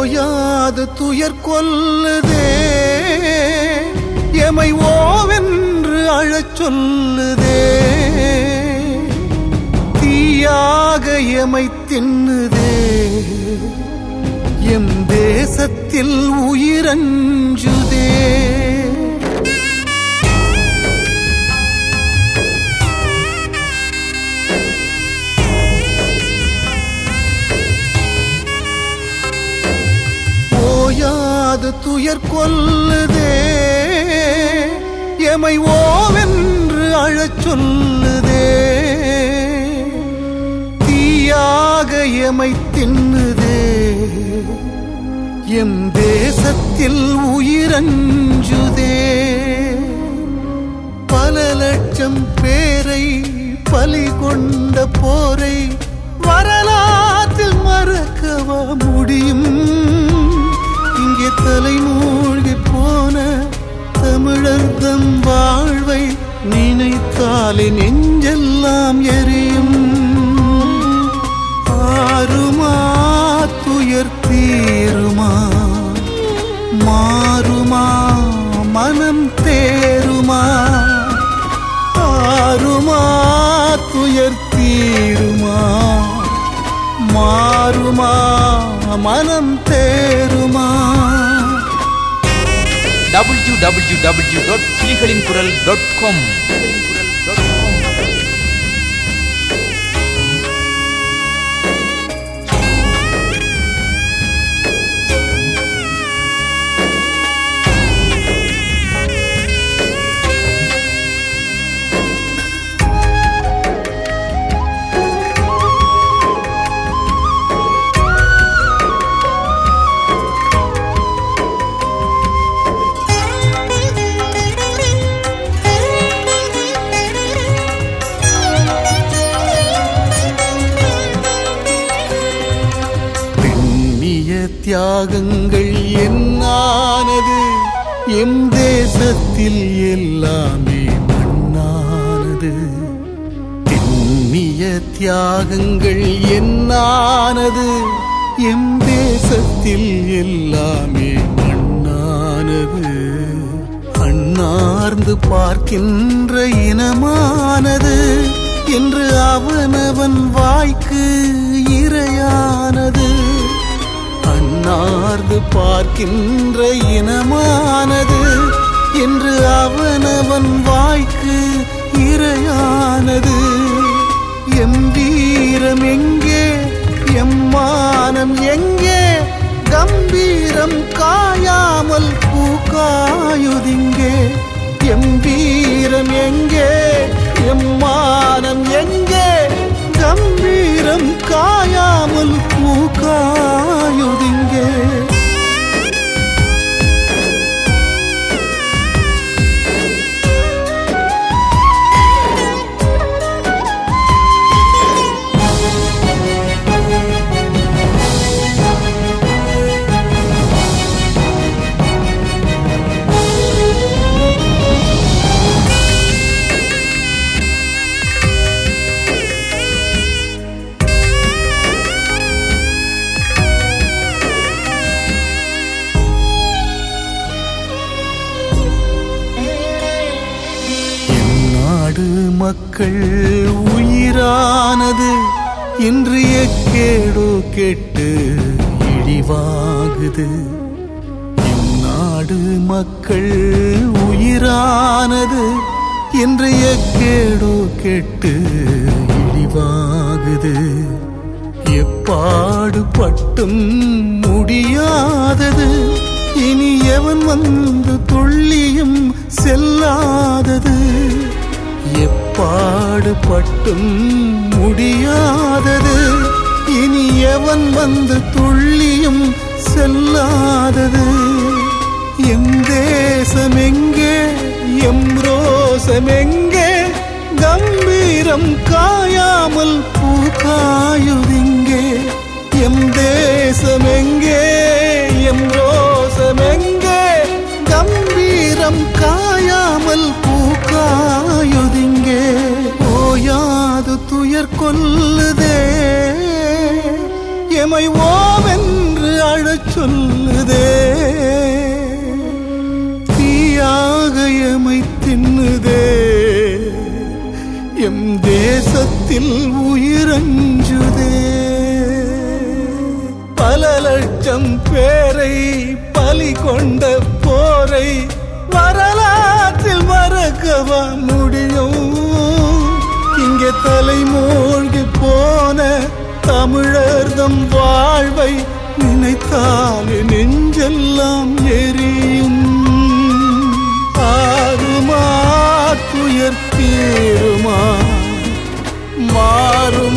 ஓயாது துயர் கொல்லுதே எமை ஓவென்று அழச் சொல்லுதே தீயாக எமை தின்னுதே எம் தேசத்தில் உயிரஞ்சுதே ஓயாது துயர் கொல்லுதே எமை ஓவென்று அழச் சொல்லுதே தீயாக எமை தின்னுதே எம் தேசத்தில் உயிரஞ்சுதே பல லட்சம் பேரை பலி கொண்ட போரை வரலாற்றில் மறக்கவா முடியும் இங்கே தலை மூழ்கி போன தமிழர் தம் வாழ்வை நினைத்தாலே நெஞ்செல்லாம் எரியும் ஆறுமா துயர் தீருமா மாறுமா மனம் தேருமா ஆறுமா துயர் தீருமா மாறுமா மனம் தேருமா டபிள்யூ டபிள்யூ டபிள்யூ டாட் புலிகளின் குரல் டாட் காம் பெண்ணிய தியாகங்கள் என்னானது எம் தேசத்தில் எல்லாமே மண்ணானது பெண்ணிய தியாகங்கள் என்னானது எம் தேசத்தில் எல்லாமே மண்ணானது அண்ணார்ந்து பார்க்கின்ற இனமானது என்று அவனவன் வாய்க்கு இரையானது அன்னார்ந்து பார்க்கின்ற இனமானது என்று அவனவன் வாய்க்கு இரையானது எம் வீரம் எங்கே எம் மானம் எங்கே கம்பீரம் காயாமல் பூக்காயுதிங்கே எம் வீரம் எங்கே எம் மானம் எங்கே கம்பீரம் காயாமல் பூக்காயுதிங்கே என் நாடு மக்கள் உயிரானது இன்று எக்கேடோ கெட்டு இழிவாகுது என் நாடு மக்கள் உயிரானது இன்று எக்கேடோ கெட்டு இழிவாகுது எப்பாடு பட்டும் முடியாதது இனி எவன் வந்து துள்ளியும் செல்லாதது எப்பாடு பட்டும் முடியாதது இனி எவன் வந்து துள்ளியும் செல்லாதது எம் தேசம் எங்கே எம் ரோசம் எங்கே கம்பீரம் காயாமல் பூக்காயுதிங்கே எம் தேசம் எங்கே எம் ரோசம் எங்கே கம்பீரம் காயாமல் பூக்காயுதிங்கே ஓயாது துயர் கொல்லுதே எமை ஓவென்று வாழச் சொல்லுதே தீயாக எமை தின்னுதே எம் தேசத்தில் உயிரஞ்சுதே பல லட்சம் பேரை பலி கொண்ட போரை வரலாற்றில் மறக்கவா முடியும் இங்கே தலைமூழ்கி போன தமிழர்தம் வாழ்வை நினைத்தால் நெஞ்செல்லாம் எரியும் ஆறுமா துயர் தீருமா மாறுமா